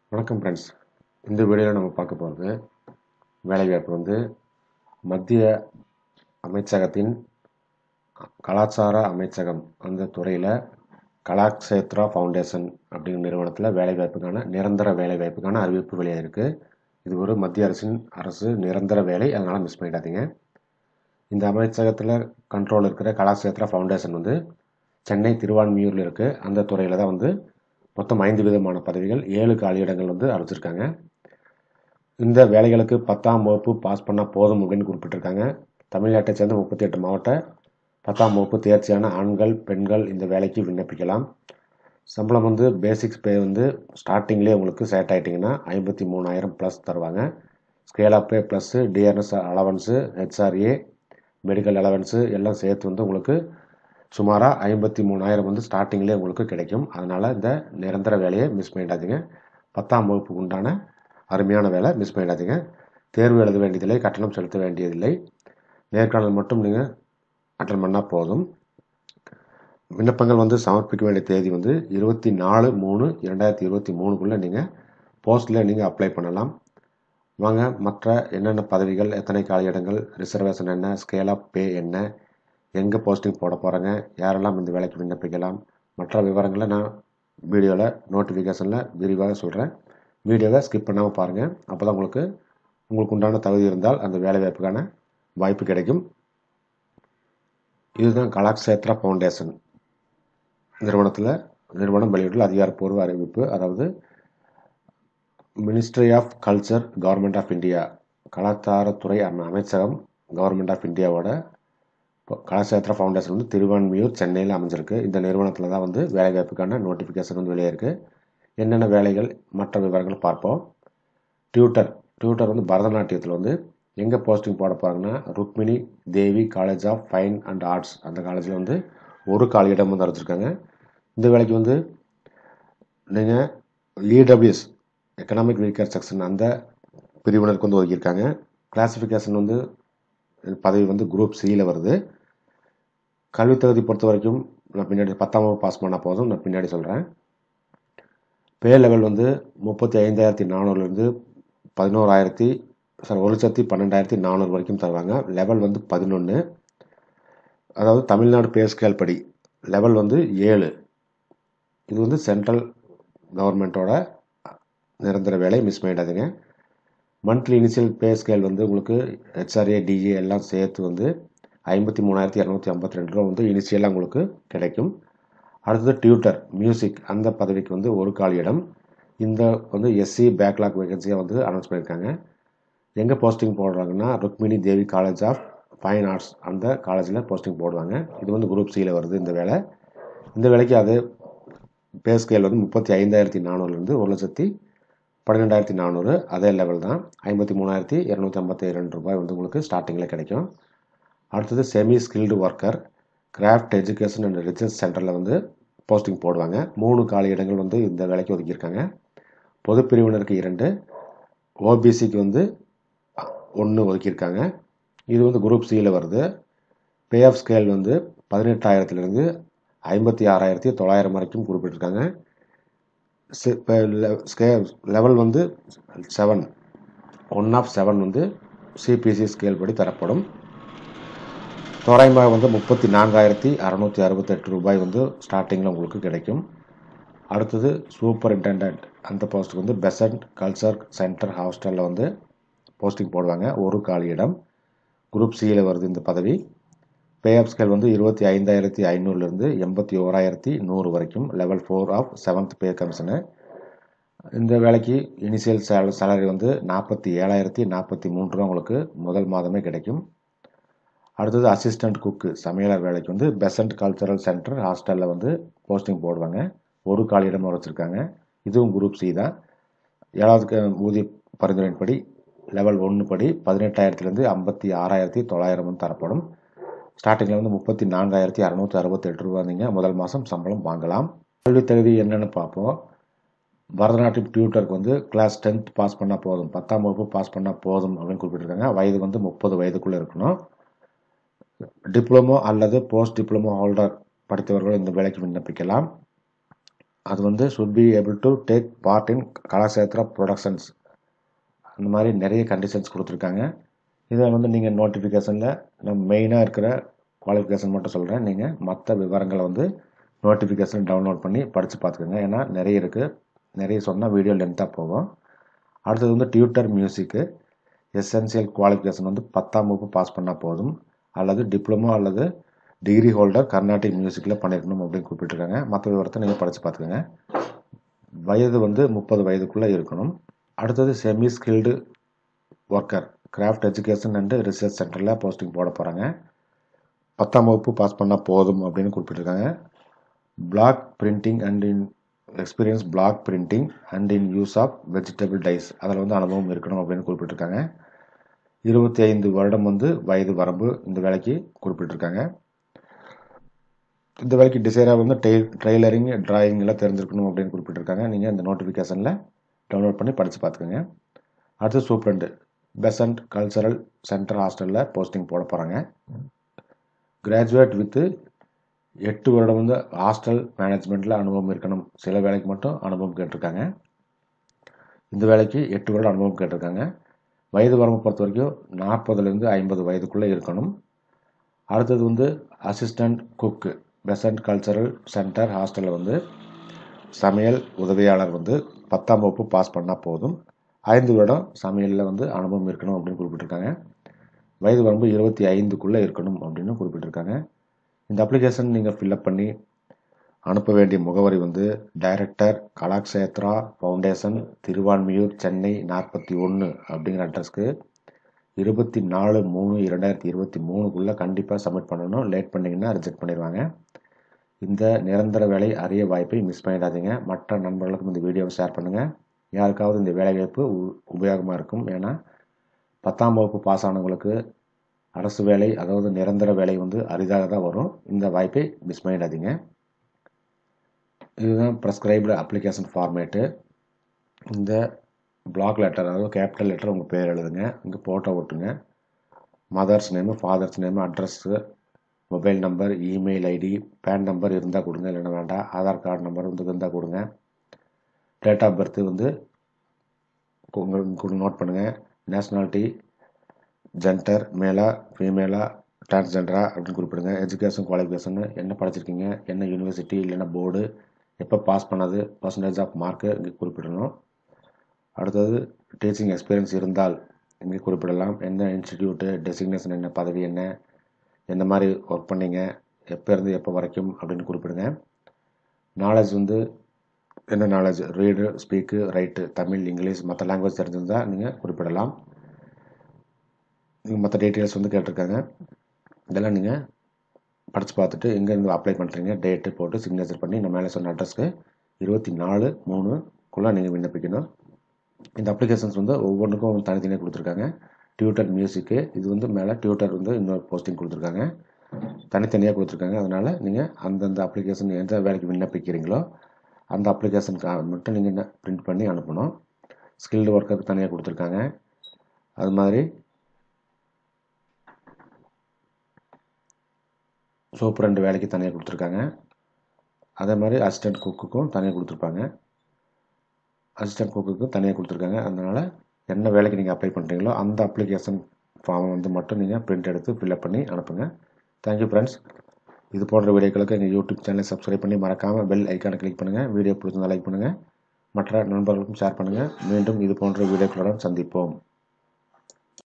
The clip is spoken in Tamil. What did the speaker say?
வணக்கம் ஃப்ரெண்ட்ஸ் இந்த வீடியோவில் நம்ம பார்க்க போகிறது வேலைவாய்ப்பு வந்து மத்திய அமைச்சகத்தின் கலாச்சார அமைச்சகம் அந்த துறையில் கலாக்ஷேத்ரா ஃபவுண்டேஷன் அப்படிங்கிற நிறுவனத்தில் வேலைவாய்ப்புக்கான நிரந்தர வேலைவாய்ப்புக்கான அறிவிப்பு வெளியாயிருக்கு இது ஒரு மத்திய அரசின் அரசு நிரந்தர வேலை அதனால் மிஸ் பண்ணிடாதீங்க இந்த அமைச்சகத்தில் கண்ட்ரோல் இருக்கிற கலாக்ஷேத்ரா ஃபவுண்டேஷன் வந்து சென்னை திருவான்மியூரில் இருக்குது அந்த துறையில் தான் வந்து மொத்தம் ஐந்து விதமான பதவிகள் ஏழு காலியிடங்கள் வந்து அறிவிச்சிருக்காங்க இந்த வேலைகளுக்கு பத்தாம் வகுப்பு பாஸ் பண்ணால் போதும் அப்படின்னு குறிப்பிட்டிருக்காங்க தமிழ்நாட்டை சேர்ந்த முப்பத்தி எட்டு மாவட்ட பத்தாம் வகுப்பு தேர்ச்சியான ஆண்கள் பெண்கள் இந்த வேலைக்கு விண்ணப்பிக்கலாம் சம்பளம் வந்து பேசிக்ஸ் பே வந்து ஸ்டார்டிங்லேயே உங்களுக்கு செலக்ட் ஆகிட்டிங்கன்னா ஐம்பத்தி மூணாயிரம் ப்ளஸ் தருவாங்க scale of pay plus DRS allowance HRA medical allowance எல்லாம் சேர்த்து வந்து உங்களுக்கு சுமாராக ஐம்பத்தி மூணாயிரம் வந்து ஸ்டார்டிங்லேயே உங்களுக்கு கிடைக்கும் அதனால் இந்த நிரந்தர வேலையை மிஸ் பண்ணிடாதீங்க பத்தாம் வகுப்புக்கு உண்டான அருமையான வேலை மிஸ் பண்ணிடாதீங்க தேர்வு எழுத வேண்டியதில்லை கட்டணம் செலுத்த வேண்டியதில்லை நேர்காணல் மட்டும் நீங்கள் அட்டன் பண்ணால் போதும் விண்ணப்பங்கள் வந்து சமர்ப்பிக்க வேண்டிய தேதி வந்து இருபத்தி நாலு மூணு இரண்டாயிரத்தி இருபத்தி மூணுக்குள்ளே நீங்கள் போஸ்ட்டில் நீங்கள் அப்ளை பண்ணலாம் வாங்க மற்ற என்னென்ன பதவிகள் எத்தனை காலியிடங்கள் ரிசர்வேஷன் என்ன ஸ்கேல் ஆஃப் பே என்ன எங்கே போஸ்டிங் போட போகிறாங்க யாரெல்லாம் இந்த வேலைக்கு விண்ணப்பிக்கலாம் மற்ற விவரங்களை நான் வீடியோவில் நோட்டிஃபிகேஷனில் விரிவாக சொல்கிறேன் வீடியோவை ஸ்கிப் பண்ணாமல் பாருங்கள் அப்போ தான் உங்களுக்கு உங்களுக்கு உண்டான தகுதி இருந்தால் அந்த வேலை வாய்ப்புக்கான வாய்ப்பு கிடைக்கும் இதுதான் கலாக்ஷேத்ரா ஃபவுண்டேஷன் நிறுவனத்தில் நிறுவனம் வெளியிட்டுள்ள அதிகாரப்பூர்வ அறிவிப்பு அதாவது ministry of culture government of India கலாச்சாரத்துறை அமைச்சகம் கவர்மெண்ட் ஆஃப் இந்தியாவோட கலாச்சார ஃபவுண்டேஷன் வந்து திருவான்மியூர் சென்னையில் அமைஞ்சிருக்கு இந்த நிறுவனத்தில் தான் வந்து வேலைவாய்ப்புக்கான நோட்டிஃபிகேஷன் வந்து வெளியே இருக்குது என்னென்ன வேலைகள் மற்ற விவரங்கள் பார்ப்போம் டியூட்டர் டியூட்டர் வந்து பரதநாட்டியத்தில் வந்து எங்கே போஸ்டிங் போட போகிறாங்கன்னா Rukmini Devi college of fine and arts அந்த காலேஜில் வந்து ஒரு காலியிடம் வந்து அறிவிச்சிருக்காங்க இந்த வேலைக்கு வந்து நீங்கள் இடபிள்யூஎஸ் எக்கனாமிக் வீக்கர் செக்ஷன் அந்த பிரிவினருக்கு வந்து ஒதுக்கியிருக்காங்க கிளாஸிஃபிகேஷன் வந்து பதவி வந்து குரூப் சியில் வருது கல்வி தகுதி பொறுத்த வரைக்கும் நான் பின்னாடி பத்தாம் வகுப்பு பாஸ் பண்ணால் போதும் நான் பின்னாடி சொல்கிறேன் பே லெவல் வந்து முப்பத்தி ஐந்தாயிரத்தி நானூறுலேருந்து பதினோராயிரத்தி சாரி ஒரு லட்சத்தி பன்னெண்டாயிரத்தி நானூறு வரைக்கும் தருவாங்க லெவல் வந்து பதினொன்று அதாவது தமிழ்நாடு பே ஸ்கேல் படி லெவல் வந்து ஏழு இது வந்து சென்ட்ரல் கவர்மெண்ட்டோட நிரந்தர வேலை மிஸ் பண்ணிடாதீங்க மந்த்லி இனிஷியல் பே ஸ்கேல் வந்து உங்களுக்கு ஹெச்ஆர்ஏ டிஏ எல்லாம் சேர்த்து வந்து ஐம்பத்தி மூணாயிரத்தி இரநூத்தி ஐம்பத்தி ரெண்டு ரூபா வந்து இனிஷியலாக உங்களுக்கு கிடைக்கும் அடுத்தது டியூட்டர் மியூசிக் அந்த பதவிக்கு வந்து ஒரு கால் இடம் இந்த வந்து எஸ்சி பேக்லாக் வேகன்சியாக வந்து அனௌன்ஸ் பண்ணியிருக்காங்க எங்கே போஸ்டிங் போடுறாங்கன்னா Rukmini Devi college of fine arts அந்த காலேஜில் போஸ்டிங் போடுவாங்க இது வந்து குரூப் சியில் வருது இந்த வேலை இந்த வேலைக்கு அது பே ஸ்கேல் வந்து முப்பத்தி ஐந்தாயிரத்தி நானூறுலேருந்து ஒரு லட்சத்தி பன்னிரெண்டாயிரத்தி நானூறு அதே லெவல் தான் ஐம்பத்தி மூணாயிரத்தி இரநூத்தி ஐம்பத்தி ரெண்டு ரூபாய் வந்து உங்களுக்கு ஸ்டார்டிங்கில் கிடைக்கும் அடுத்தது semi skilled worker craft education and research சென்டரில் வந்து போஸ்டிங் போடுவாங்க மூணு காலி இடங்கள் வந்து இந்த வேலைக்கு ஒதுக்கியிருக்காங்க பொது பிரிவினருக்கு இரண்டு ஓபிசிக்கு வந்து ஒன்று ஒதுக்கியிருக்காங்க இது வந்து குரூப் சியில் வருது பே ஆஃப் ஸ்கேல் வந்து பதினெட்டாயிரத்துலேருந்து ஐம்பத்தி ஆறாயிரத்தி தொள்ளாயிரம் வரைக்கும் குறிப்பிட்டிருக்காங்க லெவல் வந்து செவன் ஒன் ஆஃப் செவன் வந்து சிபிசி ஸ்கேல் படி தரப்படும் தோராயமாக வந்து முப்பத்தி நான்காயிரத்தி அறநூற்றி அறுபத்தெட்டு ரூபாய் வந்து ஸ்டார்டிங்கில் உங்களுக்கு கிடைக்கும் அடுத்தது சூப்பரிண்டெண்டன்ட் அந்த போஸ்ட்டுக்கு வந்து பெசன்ட் கல்ச்சர் சென்டர் ஹாஸ்டலில் வந்து போஸ்டிங் போடுவாங்க ஒரு காலி இடம் குரூப் சியில் வருது இந்த பதவி பே ஆஃப் ஸ்கேல் வந்து இருபத்தி ஐந்தாயிரத்தி ஐநூறுலேருந்து எண்பத்தி ஓராயிரத்தி நூறு வரைக்கும் level four of seventh pay commission இந்த வேலைக்கு இனிஷியல் சேல சேலரி வந்து நாற்பத்தி ஏழாயிரத்தி நாற்பத்தி மூணு ரூபா உங்களுக்கு முதல் மாதமே கிடைக்கும் அடுத்தது அசிஸ்டண்ட் குக்கு சமையலர் வேலைக்கு வந்து பெசன்ட் கல்ச்சரல் சென்டர் ஹாஸ்டலில் வந்து போஸ்டிங் போடுவாங்க ஒரு காலியிடம் வச்சுருக்காங்க இதுவும் குரூப் சி தான் ஏழாவது ஊதிய பரிந்துரையின்படி லெவல் ஒன்று படி பதினெட்டாயிரத்துலேருந்து ஐம்பத்தி ஆறாயிரத்தி தொள்ளாயிரம் வந்து தரப்படும் ஸ்டார்டிங்கில் வந்து முப்பத்தி நான்காயிரத்தி அறநூற்றி அறுபத்தெட்டு ரூபா நீங்கள் முதல் மாதம் சம்பளம் வாங்கலாம் கல்வி தகுதி என்னென்னு பார்ப்போம் பரதநாட்டியம் டியூட்டருக்கு வந்து கிளாஸ் டென்த் பாஸ் பண்ணால் போதும் பத்தாம் வகுப்பு பாஸ் பண்ணால் போதும் அப்படின்னு குறிப்பிட்டிருக்காங்க வயது வந்து முப்பது வயதுக்குள்ளே இருக்கணும் டிப்ளமோ அல்லது போஸ்ட் டிப்ளமோ ஹோல்டர் படித்தவர்கள் இந்த வேலைக்கு விண்ணப்பிக்கலாம் அது வந்து should be able to take part in Kalakshetra productions அந்த மாதிரி நிறைய கண்டிஷன்ஸ் கொடுத்துருக்காங்க இதை வந்து நீங்கள் நோட்டிஃபிகேஷனில் நம்ம மெயினாக இருக்கிற குவாலிஃபிகேஷன் மட்டும் சொல்கிறேன் நீங்கள் மற்ற விவரங்களை வந்து நோட்டிஃபிகேஷன் டவுன்லோட் பண்ணி படித்து பார்த்துக்கோங்க ஏன்னா நிறைய இருக்குது நிறைய சொன்னால் வீடியோ லென்த்தாக போகும் அடுத்தது வந்து டியூட்டர் மியூசிக்கு எசென்சியல் குவாலிஃபிகேஷன் வந்து பத்தாம் வகுப்பு பாஸ் பண்ணால் போதும் அல்லது டிப்ளமோ அல்லது டிகிரி ஹோல்டர் கர்நாடிக் மியூசிக்கில் பண்ணியிருக்கணும் அப்படின்னு குறிப்பிட்டிருக்காங்க மற்ற விவரத்தை நீங்கள் படித்து பார்த்துக்கோங்க வயது வந்து முப்பது வயதுக்குள்ளே இருக்கணும் அடுத்தது semi skilled worker craft education and research சென்டரில் போஸ்டிங் போட போகிறாங்க பத்தாம் வகுப்பு பாஸ் பண்ணால் போதும் அப்படின்னு குறிப்பிட்டிருக்காங்க block printing and in experience block printing and in use of vegetable dyes அதில் வந்து அனுபவம் இருக்கணும் அப்படின்னு குறிப்பிட்டிருக்காங்க இருபத்தி ஐந்து வருடம் வந்து வயது வரம்பு இந்த வேலைக்கு குறிப்பிட்டிருக்காங்க இந்த வேலைக்கு டிசைனாக வந்து டெய் ட்ரெய்லரிங் டிராயிங் எல்லாம் தெரிஞ்சிருக்கணும் அப்படின்னு குறிப்பிட்டிருக்காங்க நீங்கள் இந்த நோட்டிஃபிகேஷனில் டவுன்லோட் பண்ணி படித்து பார்த்துக்கோங்க அடுத்து சூப்ரண்டு பெசன்ட் கல்ச்சரல் சென்டர் ஹாஸ்டலில் போஸ்டிங் போட போகிறாங்க கிராஜுவேட் வித்து எட்டு வருடம் வந்து ஹாஸ்டல் மேனேஜ்மெண்ட்டில் அனுபவம் இருக்கணும் சில வேலைக்கு மட்டும் அனுபவம் கேட்டிருக்காங்க இந்த வேலைக்கு எட்டு வருடம் அனுபவம் கேட்டிருக்காங்க வயது வரம்பு பொறுத்த வரைக்கும் நாற்பதுலேருந்து ஐம்பது வயதுக்குள்ளே இருக்கணும் அடுத்தது வந்து assistant cook Besant cultural centre ஹாஸ்டலில் வந்து சமையல் உதவியாளர் வந்து பத்தாம் வகுப்பு பாஸ் பண்ணால் போதும் ஐந்து வருடம் சமையலில் வந்து அனுபவம் இருக்கணும் அப்படின்னு குறிப்பிட்டிருக்காங்க வயது வரம்பு இருபத்தி ஐந்துக்குள்ளே இருக்கணும் அப்படின்னு குறிப்பிட்டிருக்காங்க இந்த அப்ளிகேஷன் நீங்கள் ஃபில்அப் பண்ணி அனுப்ப வேண்டிய முகவரி வந்து டைரக்டர் கலாக்ஷேத்ரா ஃபவுண்டேஷன் திருவான்மியூர் சென்னை நாற்பத்தி ஒன்று அப்படிங்கிற அட்ரஸ்க்கு இருபத்தி நாலு மூணு இரண்டாயிரத்தி இருபத்தி மூணுக்குள்ளே கண்டிப்பாக சப்மிட் பண்ணணும் லேட் பண்ணிங்கன்னா ரிஜெக்ட் பண்ணிடுவாங்க இந்த நிரந்தர வேலை அரிய வாய்ப்பை மிஸ் பண்ணிடாதீங்க மற்ற நண்பர்களுக்கும் இந்த வீடியோவை ஷேர் பண்ணுங்கள் யாருக்காவது இந்த வேலைவாய்ப்பு உபயோகமாக இருக்கும் ஏன்னா பத்தாம் வகுப்பு பாஸ் ஆனவங்களுக்கு அரசு வேலை அதாவது நிரந்தர வேலை வந்து அரிதாக தான் வரும் இந்த வாய்ப்பை மிஸ் பண்ணிடாதீங்க இதுதான் ப்ரெஸ்கிரைப்டு அப்ளிகேஷன் ஃபார்மேட்டு இந்த பிளாக் லெட்டர் அதாவது கேபிட்டல் லெட்டர் உங்கள் பேர் எழுதுங்க இங்கே ஃபோட்டோ ஒட்டுங்க mother's name father's name address mobile number email ID PAN number இருந்தால் கொடுங்க இல்லைன்னா வேண்டாம் ஆதார் கார்டு நம்பர் வந்து இருந்தால் கொடுங்க டேட் ஆஃப் பர்த்து வந்து உங்களுக்கு நோட் பண்ணுங்கள் நேஷ்னாலிட்டி ஜென்டர் மேலா ஃபீமேலா டிரான்ஸ்ஜெண்டரா அப்படின்னு குறிப்பிடுங்க எஜுகேஷன் குவாலிஃபிகேஷன் என்ன படிச்சிருக்கீங்க என்ன யூனிவர்சிட்டி இல்லைன்னா போர்டு எப்போ பாஸ் பண்ணது பர்சன்டேஜ் ஆஃப் மார்க்கு இங்கே குறிப்பிடணும் அடுத்தது டீச்சிங் எக்ஸ்பீரியன்ஸ் இருந்தால் இங்கே குறிப்பிடலாம் என்ன இன்ஸ்டிடியூட்டு டெசிக்னேஷன் என்ன பதவி என்ன எந்த மாதிரி ஒர்க் பண்ணீங்க எப்போ இருந்து எப்போ வரைக்கும் அப்படின்னு குறிப்பிடுங்க நாலேஜ் வந்து என்ன knowledge read speak write Tamil English மற்ற லாங்குவேஜ் தெரிஞ்சிருந்தால் நீங்கள் குறிப்பிடலாம் நீங்கள் மற்ற டீட்டெயில்ஸ் வந்து கேட்டிருக்காங்க இதெல்லாம் நீங்கள் படித்து பார்த்துட்டு எங்கேருந்து அப்ளை பண்ணுறீங்க டேட்டு போட்டு சிக்னேச்சர் பண்ணி நம்ம மேலே சொன்ன அட்ரஸ்க்கு இருபத்தி நாலு மூணுக்குள்ளே நீங்கள் விண்ணப்பிக்கணும் இந்த அப்ளிகேஷன்ஸ் வந்து ஒவ்வொன்றுக்கும் தனித்தனியாக கொடுத்துருக்காங்க டியூட்டர் மியூசிக்கு இது வந்து மேலே டியூட்டர் வந்து இன்னொரு போஸ்டிங் கொடுத்துருக்காங்க தனித்தனியாக கொடுத்துருக்காங்க அதனால் நீங்கள் அந்தந்த அப்ளிகேஷன் எந்த வேலைக்கு விண்ணப்பிக்கிறீங்களோ அந்த அப்ளிகேஷனுக்கு மட்டும் நீங்கள் பிரிண்ட் பண்ணி அனுப்பணும் ஸ்கில்டு ஒர்க்கருக்கு தனியாக கொடுத்துருக்காங்க அது மாதிரி சோப்பு ரெண்டு வேலைக்கு தனியாக கொடுத்துருக்காங்க அதே மாதிரி அசிஸ்டன்ட் குக்குக்கும் தனியாக கொடுத்துருப்பாங்க அசிஸ்டன்ட் குக்குக்கும் தனியாக கொடுத்துருக்காங்க அதனால் என்ன வேலைக்கு நீங்கள் அப்ளை பண்ணுறீங்களோ அந்த அப்ளிகேஷன் ஃபார்ம் வந்து மட்டும் நீங்கள் பிரிண்ட் எடுத்து ஃபில்அப் பண்ணி அனுப்புங்க தேங்க்யூ ஃப்ரெண்ட்ஸ் இது போன்ற வீடியோக்களுக்கு எங்கள் யூடியூப் சேனலை சப்ஸ்கிரைப் பண்ணி மறக்காமல் பெல் ஐக்கானை கிளிக் பண்ணுங்கள் வீடியோ பிடிச்சிருந்தா லைக் பண்ணுங்கள் மற்ற நண்பர்களுக்கும் ஷேர் பண்ணுங்கள் மீண்டும் இது போன்ற வீடியோக்களுடன் சந்திப்போம்